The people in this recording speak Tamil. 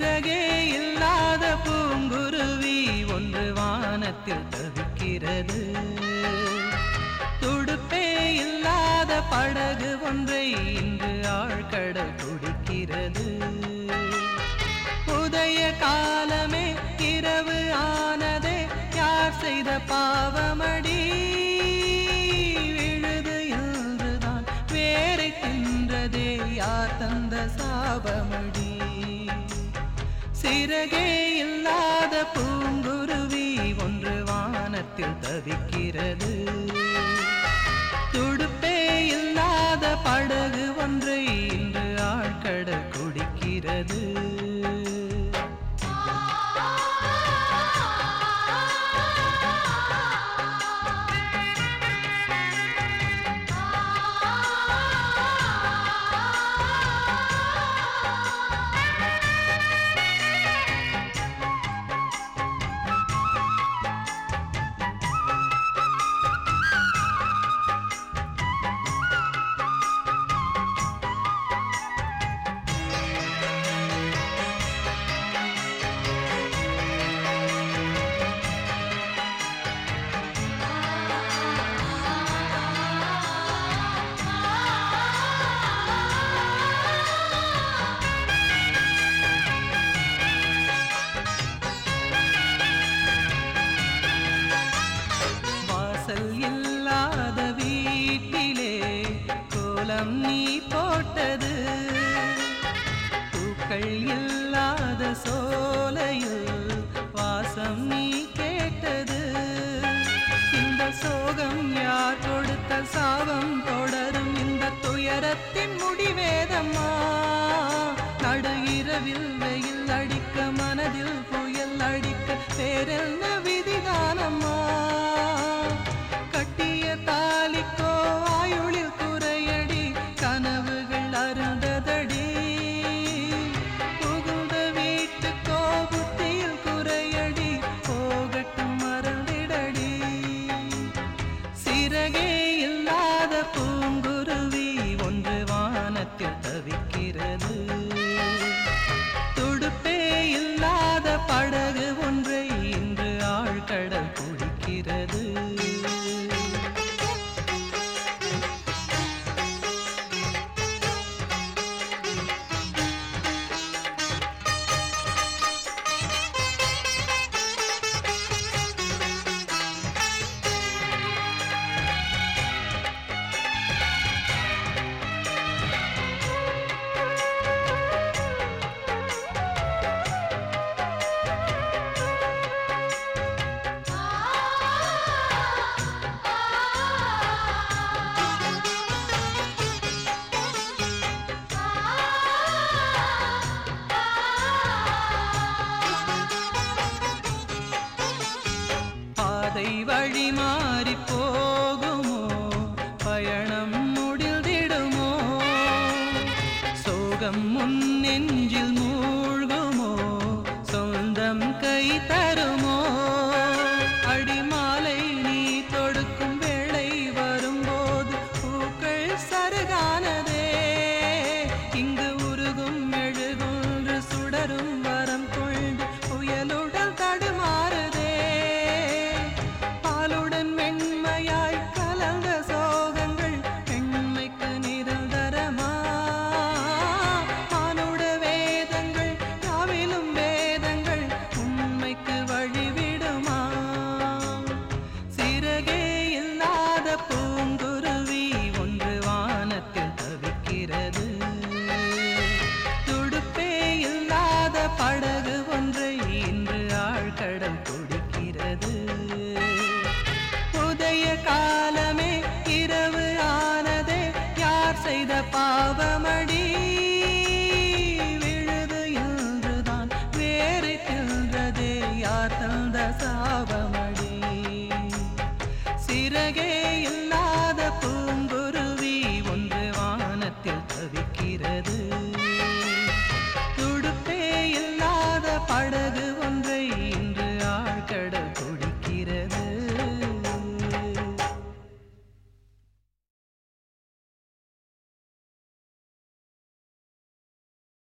சிறகே இல்லாத பூங்குருவி ஒன்று வானத்தில் தவிக்கிறது துடுப்பே இல்லாத படகு ஒன்றை இன்று ஆழ்கடல் குடிக்கிறது உதய காலமே இரவு ஆனதே யார் செய்த பாவமடி விழுது என்றுதான் வேரை தின்றதே யார் தந்த சாபமடி சிறகே இல்லாத பூங்குருவி ஒன்று வானத்தில் தவிக்கிறது துடுப்பே இல்லாத படகு ஒன்றை இன்று ஆழ்கடல் குடிக்கிறது வாசல் இல்லாத வீட்டிலே கோலம் நீ போட்டது பூக்கள் இல்லாத சோலையில் வாசம் நீ கேட்டது இந்த சோகம் யார் கொடுத்த சாபம் தொடரும் இந்த துயரத்தின் முடிவேதம்மா நடு இரவில் வெயில் அடிக்க மனதில் புயல் அடிக்க வேறென்ன விதிதானம்மா கட்டிய தாலிக்கோ ஆயுளில் குறையடி கனவுகள் அருந்ததடி புகுந்த வீட்டுக்கோ புத்தியில் குறையடி போகட்டும் மறந்திடடி சிறகே இல்லாத பூங்குருவி ஒன்று வானத்தில் தவிக்கிறது துடுப்பே இல்லாத படகு ஒன்றை இன்று ஆழ்கடல் குடிக்கிறது பாதை வழி மாறி போகுமோ பயணம் முடிந்திடுமோ சோகம் முன் நெஞ்சில் மூழ்குமோ சொந்தம் கை தருமோ அடிமாலை நீ தொடுக்கும் வேளை வரும்போது பூக்கள் சருகானதே இங்கு உருகும் மெழுகுன்று சுடரும் வரம் கொண்டு புயலுடல் தடுமாறுதே பாலுடன் மென்மையாய் கலந்த சோகங்கள் பெண்மைக்கு நிரந்தரமா மானுட வேதங்கள் யாவிலும் வேதங்கள் உண்மைக்கு வழிவிடுமா சிறகே இல்லாத பூங்குருவி ஒன்று வானத்தில் தவிக்கிறது துடுப்பே இல்லாத படகு ஒன்றை இன்று ஆழ்கடல் குடிக்கிறது உதய காலமே இரவு ஆனதே யார் செய்த பாவமடி விழுது என்றுதான் வேறு தின்றதே யார் தந்த சாபமடி சிறகே இல்லாத பூங்குருவி ஒன்று வானத்தில் தவிக்கிறது துடுப்பே இல்லாத படகு ஒன்றை இன்று ஆழ்கடல்